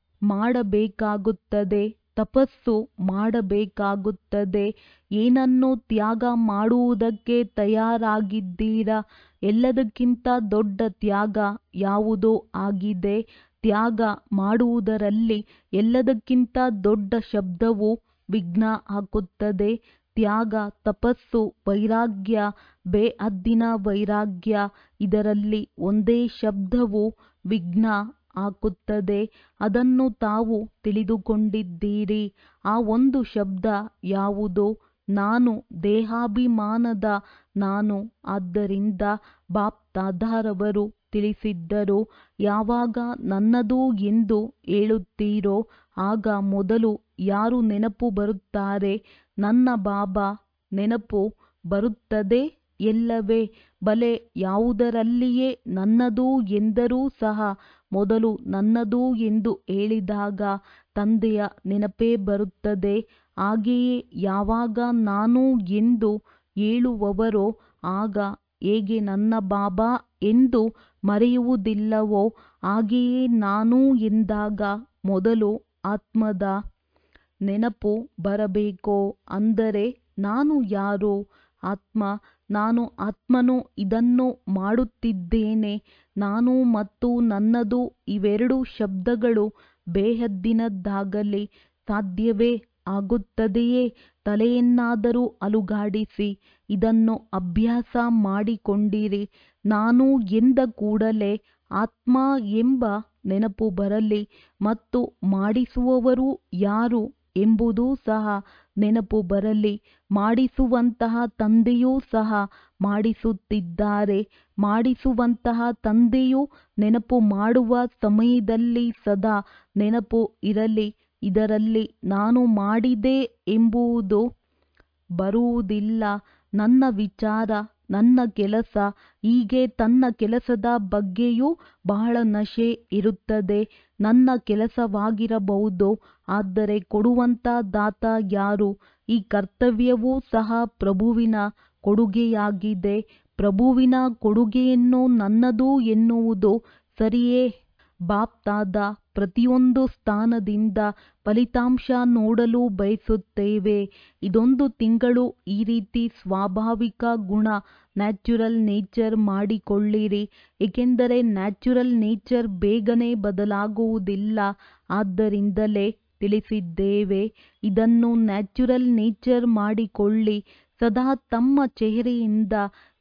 ಮಾಡಬೇಕಾಗುತ್ತದೆ ತಪಸ್ಸು ಮಾಡಬೇಕಾಗುತ್ತದೆ ಏನನ್ನು ತ್ಯಾಗ ಮಾಡುವುದಕ್ಕೆ ತಯಾರಾಗಿದ್ದೀರಾ ಎಲ್ಲದಕ್ಕಿಂತ ದೊಡ್ಡ ತ್ಯಾಗ ಯಾವುದೋ ಆಗಿದೆ ತ್ಯಾಗ ಮಾಡುವುದರಲ್ಲಿ ಎಲ್ಲದಕ್ಕಿಂತ ದೊಡ್ಡ ಶಬ್ದವು ವಿಘ್ನ ಹಾಕುತ್ತದೆ ತ್ಯಾಗ ತಪಸ್ಸು ವೈರಾಗ್ಯ ಬೇಹದ್ದಿನ ವೈರಾಗ್ಯ ಇದರಲ್ಲಿ ಒಂದೇ ಶಬ್ದವು ವಿಘ್ನ ಹಾಕುತ್ತದೆ ಅದನ್ನು ತಾವು ತಿಳಿದುಕೊಂಡಿದ್ದೀರಿ ಆ ಒಂದು ಶಬ್ದ ಯಾವುದು ನಾನು ದೇಹಾಭಿಮಾನದ ನಾನು ಆದ್ದರಿಂದ ಬಾಪ್ ತಾದಾರವರು ತಿಳಿಸಿದ್ದರು ಯಾವಾಗ ನನ್ನದು ಎಂದು ಹೇಳುತ್ತೀರೋ ಆಗ ಮೊದಲು ಯಾರು ನೆನಪು ಬರುತ್ತಾರೆ ನನ್ನ ಬಾಬಾ ನೆನಪು ಬರುತ್ತದೆ ಎಲ್ಲವೇ ಬಲೆ ಯಾವುದರಲ್ಲಿಯೇ ನನ್ನದು ಎಂದರೂ ಸಹ ಮೊದಲು ನನ್ನದು ಎಂದು ಹೇಳಿದಾಗ ತಂದೆಯ ನೆನಪೇ ಬರುತ್ತದೆ ಹಾಗೆಯೇ ಯಾವಾಗ ನಾನು ಎಂದು ಹೇಳುವವರೋ ಆಗ ಹೇಗೆ ನನ್ನ ಬಾಬಾ ಎಂದು ಮರೆಯುವುದಿಲ್ಲವೋ ಹಾಗೆಯೇ ನಾನು ಎಂದಾಗ ಮೊದಲು ಆತ್ಮದ ನೆನಪು ಬರಬೇಕು ಅಂದರೆ ನಾನು ಯಾರು ಆತ್ಮ ನಾನು ಆತ್ಮನು ಇದನ್ನು ಮಾಡುತ್ತಿದ್ದೇನೆ ನಾನು ಮತ್ತು ನನ್ನದು ಇವೆರಡು ಶಬ್ದಗಳು ಬೇಹದ್ದಿನದ್ದಾಗಲಿ ಸಾಧ್ಯವೇ ಆಗುತ್ತದೆಯೇ ತಲೆಯನ್ನಾದರೂ ಅಲುಗಾಡಿಸಿ ಇದನ್ನು ಅಭ್ಯಾಸ ಮಾಡಿಕೊಂಡಿರಿ ನಾನು ಎಂದ ಕೂಡಲೇ ಆತ್ಮ ಎಂಬ ನೆನಪು ಬರಲಿ ಮತ್ತು ಮಾಡಿಸುವವರು ಯಾರು ಎಂಬುದೂ ಸಹ ನೆನಪು ಬರಲಿ ಮಾಡಿಸುವಂತಹ ತಂದೆಯೂ ಸಹ ಮಾಡಿಸುತ್ತಿದ್ದಾರೆ ಮಾಡಿಸುವಂತಹ ತಂದೆಯು ನೆನಪು ಮಾಡುವ ಸಮಯದಲ್ಲಿ ಸದಾ ನೆನಪು ಇರಲಿ ಇದರಲ್ಲಿ ನಾನು ಮಾಡಿದೆ ಎಂಬುದು ಬರುವುದಿಲ್ಲ ನನ್ನ ವಿಚಾರ ನನ್ನ ಕೆಲಸ ಹೀಗೆ ತನ್ನ ಕೆಲಸದ ಬಗ್ಗೆಯೂ ಬಹಳ ನಶೆ ಇರುತ್ತದೆ ನನ್ನ ಕೆಲಸವಾಗಿರಬಹುದು ಆದರೆ ಕೊಡುವಂತ ದಾತ ಯಾರು ಈ ಕರ್ತವ್ಯವೂ ಸಹ ಪ್ರಭುವಿನ ಕೊಡುಗೆಯಾಗಿದೆ ಪ್ರಭುವಿನ ಕೊಡುಗೆಯನ್ನು ನನ್ನದು ಎನ್ನುವುದು ಸರಿಯೇ ಬಾಪ್ ತಾದ ಪ್ರತಿಯೊಂದು ಸ್ಥಾನದಿಂದ ಫಲಿತಾಂಶ ನೋಡಲು ಬಯಸುತ್ತೇವೆ ಇದೊಂದು ತಿಂಗಳು ಈ ರೀತಿ ಸ್ವಾಭಾವಿಕ ಗುಣ ನ್ಯಾಚುರಲ್ ನೇಚರ್ ಮಾಡಿಕೊಳ್ಳಿರಿ ಏಕೆಂದರೆ ನ್ಯಾಚುರಲ್ ನೇಚರ್ ಬೇಗನೆ ಬದಲಾಗುವುದಿಲ್ಲ ಆದ್ದರಿಂದಲೇ ತಿಳಿಸಿದ್ದೇವೆ ಇದನ್ನು ನ್ಯಾಚುರಲ್ ನೇಚರ್ ಮಾಡಿಕೊಳ್ಳಿ ಸದಾ ತಮ್ಮ ಚೆಹರೆಯಿಂದ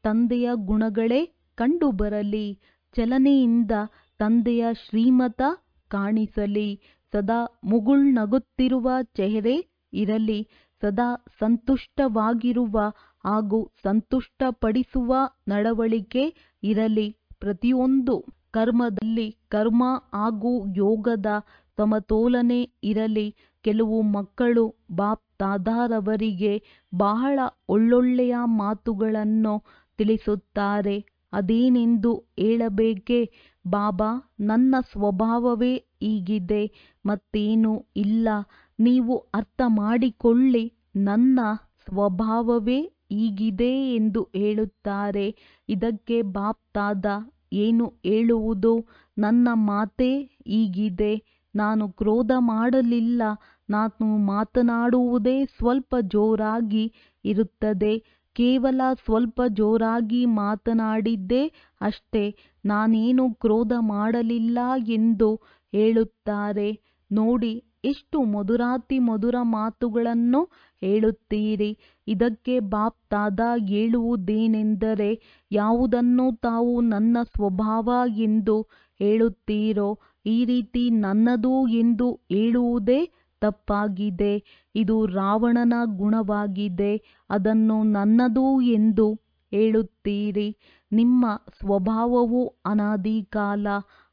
ತಂದೆಯ ಗುಣಗಳೇ ಕಂಡುಬರಲಿ ಚಲನೆಯಿಂದ ತಂದೆಯ ಶ್ರೀಮತ ಕಾಣಿಸಲಿ ಸದಾ ಮುಗುಳ್ನಗುತ್ತಿರುವ ಚೆಹರೆ ಇರಲಿ ಸದಾ ಸಂತುಷ್ಟವಾಗಿರುವ ಹಾಗೂ ಸಂತುಷ್ಟಪಡಿಸುವ ನಡವಳಿಕೆ ಇರಲಿ ಪ್ರತಿಯೊಂದು ಕರ್ಮದಲ್ಲಿ ಕರ್ಮ ಹಾಗೂ ಯೋಗದ ಸಮತೋಲನೆ ಇರಲಿ ಕೆಲವು ಮಕ್ಕಳು ಬಾಪ್ ತಾದಾರವರಿಗೆ ಬಹಳ ಒಳ್ಳೊಳ್ಳೆಯ ಮಾತುಗಳನ್ನು ತಿಳಿಸುತ್ತಾರೆ ಅದೇನೆಂದು ಹೇಳಬೇಕೇ ಬಾಬಾ ನನ್ನ ಸ್ವಭಾವವೇ ಹೀಗಿದೆ ಮತ್ತೇನೂ ಇಲ್ಲ ನೀವು ಅರ್ಥ ಮಾಡಿಕೊಳ್ಳಿ ನನ್ನ ಸ್ವಭಾವವೇ ಹೀಗಿದೆ ಎಂದು ಹೇಳುತ್ತಾರೆ ಇದಕ್ಕೆ ಬಾಪ್ ತಾದ ಏನು ಹೇಳುವುದು ನನ್ನ ಮಾತೇ ಹೀಗಿದೆ ನಾನು ಕ್ರೋಧ ಮಾಡಲಿಲ್ಲ ನಾನು ಮಾತನಾಡುವುದೇ ಸ್ವಲ್ಪ ಜೋರಾಗಿ ಇರುತ್ತದೆ ಕೇವಲ ಸ್ವಲ್ಪ ಜೋರಾಗಿ ಮಾತನಾಡಿದ್ದೆ ಅಷ್ಟೇ ನಾನೇನು ಕ್ರೋಧ ಮಾಡಲಿಲ್ಲ ಎಂದು ಹೇಳುತ್ತಾರೆ ನೋಡಿ ಎಷ್ಟು ಮಧುರಾತಿ ಮಧುರ ಮಾತುಗಳನ್ನು ಹೇಳುತ್ತೀರಿ ಇದಕ್ಕೆ ಬಾಪ್ ತಾದ ಹೇಳುವುದೇನೆಂದರೆ ಯಾವುದನ್ನು ತಾವು ನನ್ನ ಸ್ವಭಾವ ಎಂದು ಹೇಳುತ್ತೀರೋ ಈ ರೀತಿ ನನ್ನದು ಎಂದು ಹೇಳುವುದೇ ತಪ್ಪಾಗಿದೆ ಇದು ರಾವಣನ ಗುಣವಾಗಿದೆ ಅದನ್ನು ನನ್ನದು ಎಂದು ಹೇಳುತ್ತೀರಿ ನಿಮ್ಮ ಸ್ವಭಾವವು ಅನಾದಿ ಕಾಲ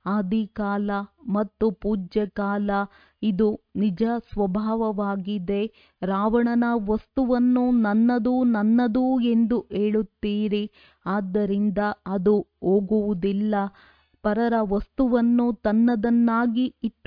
ಆದಿಕಾಲ ಮತ್ತು ಪೂಜ್ಯ ಕಾಲ ಇದು ನಿಜ ಸ್ವಭಾವವಾಗಿದೆ ರಾವಣನ ವಸ್ತುವನ್ನು ನನ್ನದು ನನ್ನದು ಎಂದು ಹೇಳುತ್ತೀರಿ ಆದ್ದರಿಂದ ಅದು ಹೋಗುವುದಿಲ್ಲ ಪರರ ವಸ್ತುವನ್ನು ತನ್ನದನ್ನಾಗಿ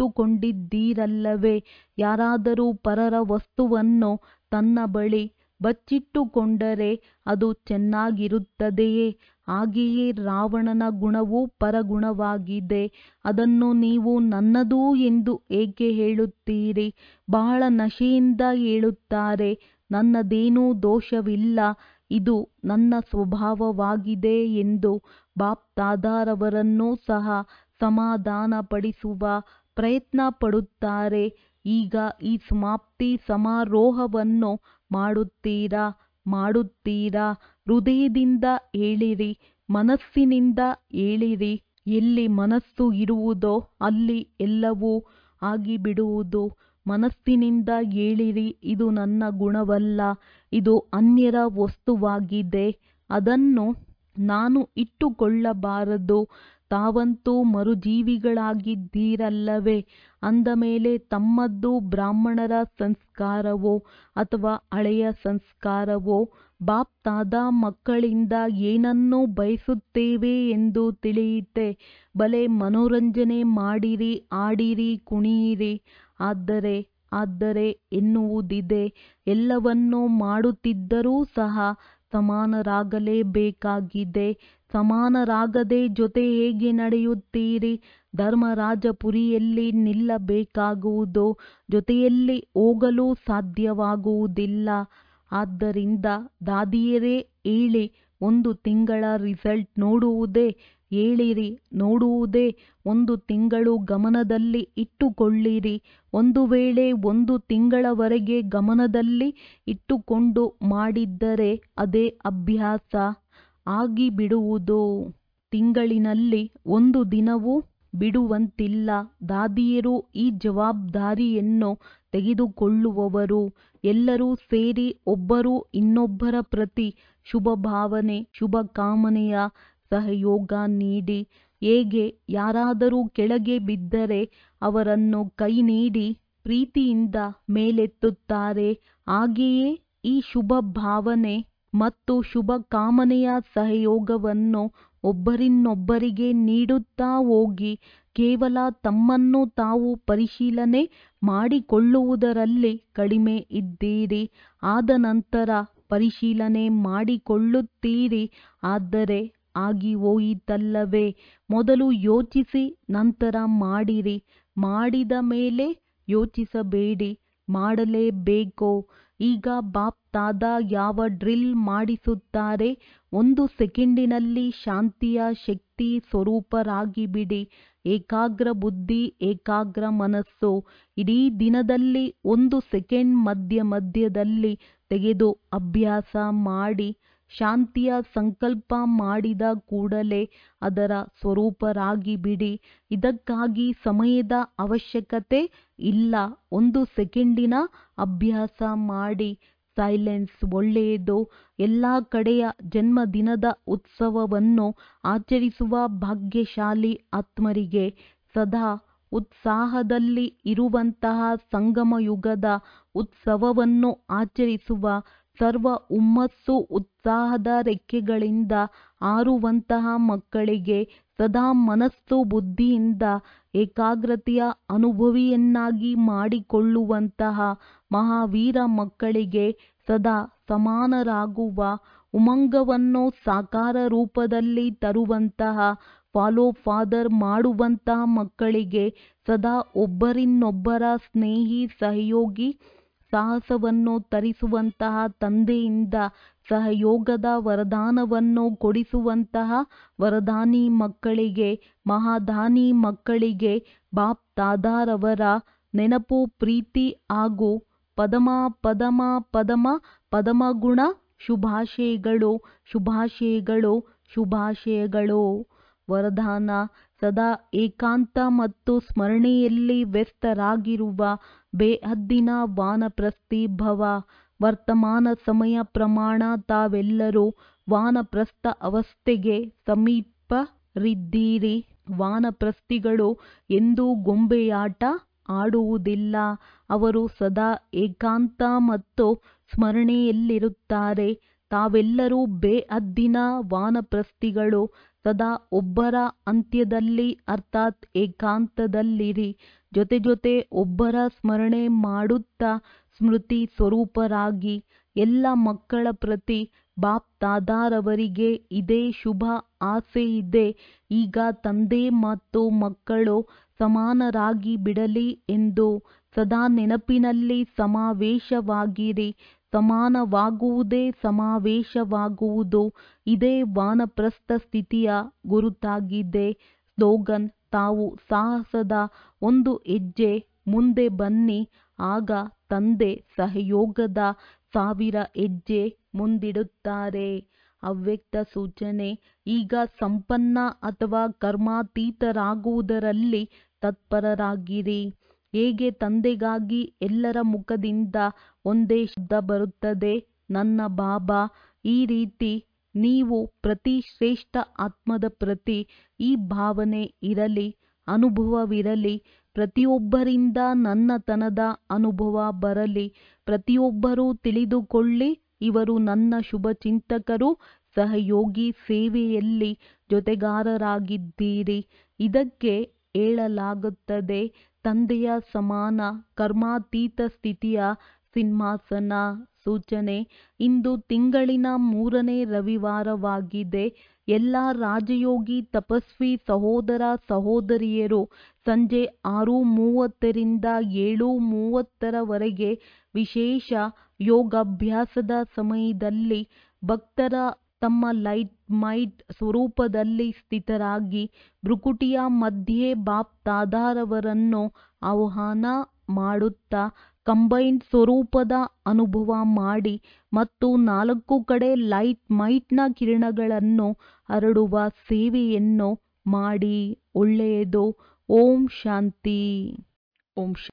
ಇಟ್ಟುಕೊಂಡಿದ್ದೀರಲ್ಲವೇ ಯಾರಾದರೂ ಪರರ ವಸ್ತುವನ್ನು ತನ್ನ ಬಳಿ ಬಚ್ಚಿಟ್ಟುಕೊಂಡರೆ ಅದು ಚೆನ್ನಾಗಿರುತ್ತದೆಯೇ ಹಾಗೆಯೇ ರಾವಣನ ಗುಣವು ಪರಗುಣವಾಗಿದೆ ಅದನ್ನು ನೀವು ನನ್ನದು ಎಂದು ಏಕೆ ಹೇಳುತ್ತೀರಿ ಬಹಳ ನಶೆಯಿಂದ ಹೇಳುತ್ತಾರೆ ನನ್ನದೇನೂ ದೋಷವಿಲ್ಲ ಇದು ನನ್ನ ಸ್ವಭಾವವಾಗಿದೆ ಎಂದು ಬಾಪ್ ತಾದಾರವರನ್ನು ಸಹ ಸಮಾಧಾನಪಡಿಸುವ ಪ್ರಯತ್ನ ಪಡುತ್ತಾರೆ ಈಗ ಈ ಸಮಾಪ್ತಿ ಸಮಾರೋಹವನ್ನು ಮಾಡುತ್ತೀರಾ ಮಾಡುತ್ತೀರಾ ಹೃದಯದಿಂದ ಹೇಳಿರಿ ಮನಸ್ಸಿನಿಂದ ಹೇಳಿರಿ ಎಲ್ಲಿ ಮನಸ್ಸು ಇರುವುದೋ ಅಲ್ಲಿ ಎಲ್ಲವೂ ಆಗಿಬಿಡುವುದು ಮನಸ್ಸಿನಿಂದ ಹೇಳಿರಿ ಇದು ನನ್ನ ಗುಣವಲ್ಲ ಇದು ಅನ್ಯರ ವಸ್ತುವಾಗಿದೆ ಅದನ್ನು ನಾನು ಇಟ್ಟುಕೊಳ್ಳಬಾರದು ತಾವಂತೂ ಮರುಜೀವಿಗಳಾಗಿದ್ದೀರಲ್ಲವೇ ಅಂದಮೇಲೆ ತಮ್ಮದ್ದು ಬ್ರಾಹ್ಮಣರ ಸಂಸ್ಕಾರವೋ ಅಥವಾ ಹಳೆಯ ಸಂಸ್ಕಾರವೋ ಬಾಪ್ ತಾದ ಮಕ್ಕಳಿಂದ ಏನನ್ನು ಬಯಸುತ್ತೇವೆ ಎಂದು ತಿಳಿಯಿತೆ ಭಲೆ ಮನೋರಂಜನೆ ಮಾಡಿರಿ ಆಡಿರಿ ಕುಣಿಯಿರಿ ಆದರೆ ಆದರೆ ಎನ್ನುವುದಿದೆ ಎಲ್ಲವನ್ನೂ ಮಾಡುತ್ತಿದ್ದರೂ ಸಹ ಸಮಾನರಾಗಲೇಬೇಕಾಗಿದೆ ಸಮಾನರಾಗದೆ ಜೊತೆ ಹೇಗೆ ನಡೆಯುತ್ತೀರಿ ಧರ್ಮರಾಜಪುರಿಯಲ್ಲಿ ನಿಲ್ಲಬೇಕಾಗುವುದು ಜೊತೆಯಲ್ಲಿ ಹೋಗಲು ಸಾಧ್ಯವಾಗುವುದಿಲ್ಲ ಆದ್ದರಿಂದ ದಾದಿಯರೇ ಹೇಳಿ ಒಂದು ತಿಂಗಳ ರಿಸಲ್ಟ್ ನೋಡುವುದೇ ಹೇಳಿರಿ ನೋಡುವುದೇ ಒಂದು ತಿಂಗಳು ಗಮನದಲ್ಲಿ ಇಟ್ಟುಕೊಳ್ಳಿರಿ ಒಂದು ವೇಳೆ ಒಂದು ತಿಂಗಳವರೆಗೆ ಗಮನದಲ್ಲಿ ಇಟ್ಟುಕೊಂಡು ಮಾಡಿದ್ದರೆ ಅದೇ ಅಭ್ಯಾಸ ಆಗಿಬಿಡುವುದು ತಿಂಗಳಿನಲ್ಲಿ ಒಂದು ದಿನವೂ ಬಿಡುವಂತಿಲ್ಲ ದಾದಿಯರು ಈ ಜವಾಬ್ದಾರಿಯನ್ನು ತೆಗೆದುಕೊಳ್ಳುವವರು ಎಲ್ಲರೂ ಸೇರಿ ಒಬ್ಬರು ಇನ್ನೊಬ್ಬರ ಪ್ರತಿ ಶುಭ ಭಾವನೆ ಶುಭ ಕಾಮನೆಯ ಸಹಯೋಗ ನೀಡಿ ಹೇಗೆ ಯಾರಾದರೂ ಕೆಳಗೆ ಬಿದ್ದರೆ ಅವರನ್ನು ಕೈ ನೀಡಿ ಪ್ರೀತಿಯಿಂದ ಮೇಲೆತ್ತುತ್ತಾರೆ ಹಾಗೆಯೇ ಈ ಶುಭ ಭಾವನೆ ಮತ್ತು ಶುಭ ಕಾಮನೆಯ ಸಹಯೋಗವನ್ನು ಒಬ್ಬರಿನ್ನೊಬ್ಬರಿಗೆ ನೀಡುತ್ತಾ ಹೋಗಿ ಕೇವಲ ತಮ್ಮನ್ನು ತಾವು ಪರಿಶೀಲನೆ ಮಾಡಿಕೊಳ್ಳುವುದರಲ್ಲಿ ಕಡಿಮೆ ಇದ್ದೀರಿ ಆದ ನಂತರ ಪರಿಶೀಲನೆ ಮಾಡಿಕೊಳ್ಳುತ್ತೀರಿ ಆದರೆ ಆಗಿ ಹೋಯಿತಲ್ಲವೇ ಮೊದಲು ಯೋಚಿಸಿ ನಂತರ ಮಾಡಿರಿ ಮಾಡಿದ ಮೇಲೆ ಯೋಚಿಸಬೇಡಿ ಮಾಡಲೇಬೇಕೋ ಈಗ ಬಾಪ್ ತಾದ ಯಾವ ಡ್ರಿಲ್ ಮಾಡಿಸುತ್ತಾರೆ ಒಂದು ಸೆಕೆಂಡಿನಲ್ಲಿ ಶಾಂತಿಯ ಶಕ್ತಿ ಸ್ವರೂಪರಾಗಿಬಿಡಿ ಏಕಾಗ್ರ ಬುದ್ಧಿ ಏಕಾಗ್ರ ಮನಸ್ಸು ಇಡೀ ದಿನದಲ್ಲಿ ಒಂದು ಸೆಕೆಂಡ್ ಮಧ್ಯ ಮಧ್ಯದಲ್ಲಿ ತೆಗೆದು ಅಭ್ಯಾಸ ಮಾಡಿ ಶಾಂತಿಯ ಸಂಕಲ್ಪ ಮಾಡಿದ ಕೂಡಲೇ ಅದರ ಸ್ವರೂಪರಾಗಿ ಬಿಡಿ ಇದಕ್ಕಾಗಿ ಸಮಯದ ಅವಶ್ಯಕತೆ ಇಲ್ಲ ಒಂದು ಸೆಕೆಂಡಿನ ಅಭ್ಯಾಸ ಮಾಡಿ ಸೈಲೆನ್ಸ್ ಒಳ್ಳೆಯದು ಎಲ್ಲ ಕಡೆಯ ಜನ್ಮದಿನದ ಉತ್ಸವವನ್ನು ಆಚರಿಸುವ ಭಾಗ್ಯಶಾಲಿ ಆತ್ಮರಿಗೆ ಸದಾ ಉತ್ಸಾಹದಲ್ಲಿ ಇರುವಂತಹ ಸಂಗಮ ಯುಗದ ಉತ್ಸವವನ್ನು ಆಚರಿಸುವ ಸರ್ವ ಹುಮ್ಮಸ್ಸು ಉತ್ಸಾಹದ ರೆಕ್ಕೆಗಳಿಂದ ಹಾರುವಂತಹ ಮಕ್ಕಳಿಗೆ ಸದಾ ಮನಸ್ಸು ಬುದ್ಧಿಯಿಂದ ಏಕಾಗ್ರತೆಯ ಅನುಭವಿಯನ್ನಾಗಿ ಮಾಡಿಕೊಳ್ಳುವಂತಹ ಮಹಾವೀರ ಮಕ್ಕಳಿಗೆ ಸದಾ ಸಮಾನರಾಗುವ ಉಮಂಗವನ್ನು ಸಾಕಾರ ರೂಪದಲ್ಲಿ ತರುವಂತಹ ಫಾಲೋ ಫಾದರ್ ಮಾಡುವಂತಹ ಮಕ್ಕಳಿಗೆ ಸದಾ ಒಬ್ಬರಿನ್ನೊಬ್ಬರ ಸ್ನೇಹಿ ಸಹಯೋಗಿ ಸಾಹಸವನ್ನು ತರಿಸುವಂತಹ ತಂದೆಯಿಂದ ಸಹಯೋಗದ ವರದಾನವನ್ನು ಕೊಡಿಸುವಂತಹ ವರದಾನಿ ಮಕ್ಕಳಿಗೆ ಮಹಾದಾನಿ ಮಕ್ಕಳಿಗೆ ಬಾಪ್ ತಾದಾರವರ ನೆನಪು ಪ್ರೀತಿ ಹಾಗೂ ಪದಮ ಪದಮ ಪದಮ ಪದಮಗುಣ ಶುಭಾಶಯಗಳು ಶುಭಾಶಯಗಳು ಶುಭಾಶಯಗಳು ವರದಾನ ಸದಾ ಏಕಾಂತ ಮತ್ತು ಸ್ಮರಣೆಯಲ್ಲಿ ವ್ಯಸ್ತರಾಗಿರುವ ಬೇಹದ್ದಿನ ವಾನಪ್ರಸ್ಥಿ ಭವ ವರ್ತಮಾನ ಸಮಯ ಪ್ರಮಾಣ ತಾವೆಲ್ಲರೂ ವಾನಪ್ರಸ್ಥ ಅವಸ್ಥೆಗೆ ಸಮೀಪರಿದ್ದೀರಿ ವಾನಪ್ರಸ್ಥಿಗಳು ಎಂದೂ ಗೊಂಬೆಯಾಟ ಆಡುವುದಿಲ್ಲ ಅವರು ಸದಾ ಏಕಾಂತ ಮತ್ತು ಸ್ಮರಣೆಯಲ್ಲಿರುತ್ತಾರೆ ತಾವೆಲ್ಲರೂ ಬೇಹದ್ದಿನ ವಾನಪ್ರಸ್ಥಿಗಳು ಸದಾ ಒಬ್ಬರ ಅಂತ್ಯದಲ್ಲಿ ಅರ್ಥಾತ್ ಏಕಾಂತದಲ್ಲಿರಿ ಜೊತೆ ಜೊತೆ ಒಬ್ಬರ ಸ್ಮರಣೆ ಮಾಡುತ್ತಾ ಸ್ಮೃತಿ ಸ್ವರೂಪರಾಗಿ ಎಲ್ಲ ಮಕ್ಕಳ ಪ್ರತಿ ಬಾಪ್ ತಾದಾರವರಿಗೆ ಇದೇ ಶುಭ ಆಸೆ ಇದೆ ಈಗ ತಂದೆ ಮತ್ತು ಮಕ್ಕಳು ಸಮಾನರಾಗಿ ಬಿಡಲಿ ಎಂದು ಸದಾ ನೆನಪಿನಲ್ಲಿ ಸಮಾವೇಶವಾಗಿರಿ ಸಮಾನವಾಗುವುದೇ ಸಮಾವೇಶವಾಗುವುದು ಇದೇ ವಾನಪ್ರಸ್ಥ ಸ್ಥಿತಿಯ ಗುರುತಾಗಿದೆ ಸ್ಲೋಗನ್ ತಾವು ಸಾಹಸದ ಒಂದು ಹೆಜ್ಜೆ ಮುಂದೆ ಬನ್ನಿ ಆಗ ತಂದೆ ಸಹಯೋಗದ ಸಾವಿರ ಹೆಜ್ಜೆ ಮುಂದಿಡುತ್ತಾರೆ ಅವ್ಯಕ್ತ ಸೂಚನೆ ಈಗ ಸಂಪನ್ನ ಅಥವಾ ಕರ್ಮಾತೀತರಾಗುವುದರಲ್ಲಿ ತತ್ಪರರಾಗಿರಿ ಹೇಗೆ ತಂದೆಗಾಗಿ ಎಲ್ಲರ ಮುಖದಿಂದ ಒಂದೇ ಶಬ್ದ ಬರುತ್ತದೆ ನನ್ನ ಬಾಬಾ ಈ ರೀತಿ ನೀವು ಪ್ರತಿ ಶ್ರೇಷ್ಠ ಆತ್ಮದ ಪ್ರತಿ ಈ ಭಾವನೆ ಇರಲಿ ಅನುಭವವಿರಲಿ ಪ್ರತಿಯೊಬ್ಬರಿಂದ ನನ್ನತನದ ಅನುಭವ ಬರಲಿ ಪ್ರತಿಯೊಬ್ಬರೂ ತಿಳಿದುಕೊಳ್ಳಿ ಇವರು ನನ್ನ ಶುಭಚಿಂತಕರು ಸಹಯೋಗಿ ಸೇವೆಯಲ್ಲಿ ಜೊತೆಗಾರರಾಗಿದ್ದೀರಿ ಇದಕ್ಕೆ ಹೇಳಲಾಗುತ್ತದೆ ತಂದೆಯ ಸಮಾನ ಕರ್ಮಾತೀತ ಸ್ಥಿತಿಯ ಸಿಂಹಾಸನ ಸೂಚನೆ ಇಂದು ತಿಂಗಳಿನ ಮೂರನೇ ರವಿವಾರವಾಗಿದೆ ಎಲ್ಲ ರಾಜಯೋಗಿ ತಪಸ್ವಿ ಸಹೋದರ ಸಹೋದರಿಯರು ಸಂಜೆ ಆರು ಮೂವತ್ತರಿಂದ ಏಳು ಮೂವತ್ತರವರೆಗೆ ವಿಶೇಷ ಯೋಗಾಭ್ಯಾಸದ ಸಮಯದಲ್ಲಿ ಭಕ್ತರ ತಮ್ಮ ಲೈಟ್ ಮೈಟ್ ಸ್ವರೂಪದಲ್ಲಿ ಸ್ಥಿತರಾಗಿ ಭ್ರುಕುಟಿಯ ಮಧ್ಯೆ ಬಾಪ್ ತಾದಾರವರನ್ನು ಆಹ್ವಾನ ಮಾಡುತ್ತಾ ಕಂಬೈನ್ಡ್ ಸ್ವರೂಪದ ಅನುಭವ ಮಾಡಿ ಮತ್ತು ನಾಲ್ಕು ಕಡೆ ಲೈಟ್ ಮೈಟ್ನ ಕಿರಣಗಳನ್ನು ಹರಡುವ ಸೇವೆಯನ್ನು ಮಾಡಿ ಒಳ್ಳೆಯದು ಓಂ ಶಾಂತಿ ಓಂ